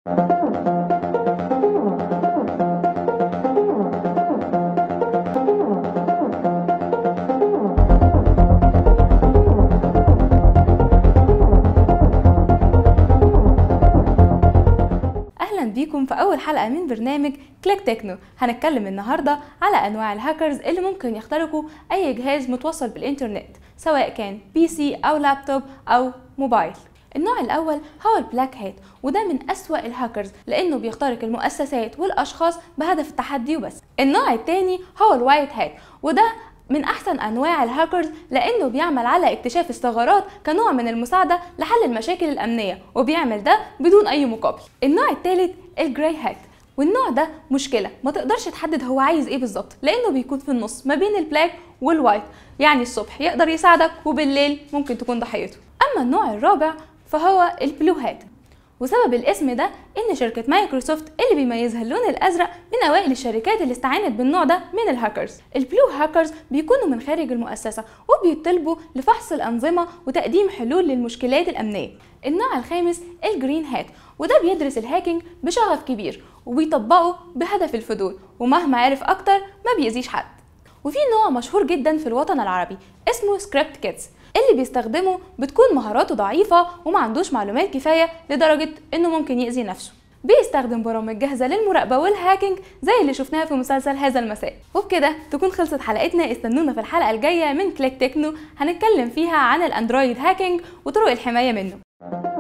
اهلا بيكم في اول حلقه من برنامج كليك تكنو هنتكلم النهارده على انواع الهاكرز اللي ممكن يخترقوا اي جهاز متوصل بالانترنت سواء كان بي سي او لابتوب او موبايل النوع الاول هو البلاك هات وده من اسوا الهاكرز لانه بيخترق المؤسسات والاشخاص بهدف التحدي وبس النوع الثاني هو الوايت هات وده من احسن انواع الهاكرز لانه بيعمل على اكتشاف الثغرات كنوع من المساعده لحل المشاكل الامنيه وبيعمل ده بدون اي مقابل النوع الثالث الجراي هات والنوع ده مشكله ما تقدرش تحدد هو عايز ايه بالظبط لانه بيكون في النص ما بين البلاك والوايت يعني الصبح يقدر يساعدك وبالليل ممكن تكون ضحيته اما النوع الرابع فهو البلو هات وسبب الاسم ده ان شركة مايكروسوفت اللي بيميزها اللون الازرق من اوائل الشركات اللي استعانت بالنوع ده من الهاكرز البلو هاكرز بيكونوا من خارج المؤسسة وبيطلبوا لفحص الانظمة وتقديم حلول للمشكلات الامنية النوع الخامس الجرين هات وده بيدرس الهاكينج بشغف كبير وبيطبقه بهدف الفضول ومهما عرف اكتر ما بيأذيش حد وفي نوع مشهور جدا في الوطن العربي اسمه سكريبت كيدز اللي بيستخدمه بتكون مهاراته ضعيفة وما عندوش معلومات كفاية لدرجة انه ممكن يأذي نفسه بيستخدم برامج جاهزة للمراقبة والهاكينج زي اللي شفناها في مسلسل هذا المساء وبكده تكون خلصت حلقتنا استنونا في الحلقة الجاية من كليك تكنو هنتكلم فيها عن الاندرويد هاكينج وطرق الحماية منه